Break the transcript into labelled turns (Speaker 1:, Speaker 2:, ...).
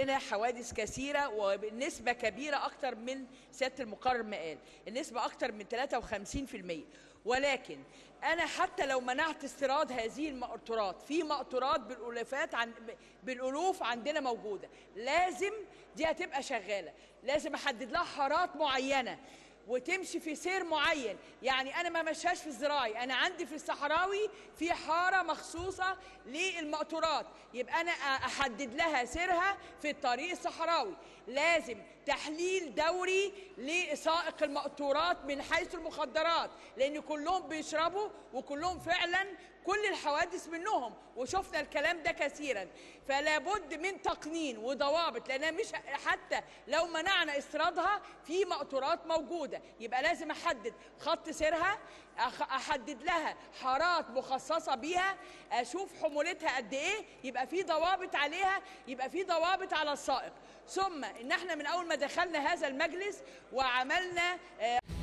Speaker 1: عندنا حوادث كثيره وبنسبه كبيره اكتر من سياده المقرر ما قال النسبه اكتر من 53% ولكن انا حتى لو منعت استيراد هذه المقطورات في مقطورات بالالوفات عن بالالوف عندنا موجوده لازم دي هتبقى شغاله لازم احدد لها حارات معينه وتمشي في سير معين يعني انا ما مشاش في الزراعي انا عندي في الصحراوي في حاره مخصوصه للمقطورات يبقى انا احدد لها سيرها في الطريق الصحراوي لازم تحليل دوري لسائق المقطورات من حيث المخدرات لان كلهم بيشربوا وكلهم فعلا كل الحوادث منهم وشفنا الكلام ده كثيرا فلا بد من تقنين وضوابط لان مش حتى لو منعنا استيرادها في مقطورات موجوده يبقى لازم احدد خط سيرها احدد لها حارات مخصصه بيها اشوف حمولتها قد ايه يبقى في ضوابط عليها يبقى في ضوابط على السائق ثم ان احنا من اول ما دخلنا هذا المجلس وعملنا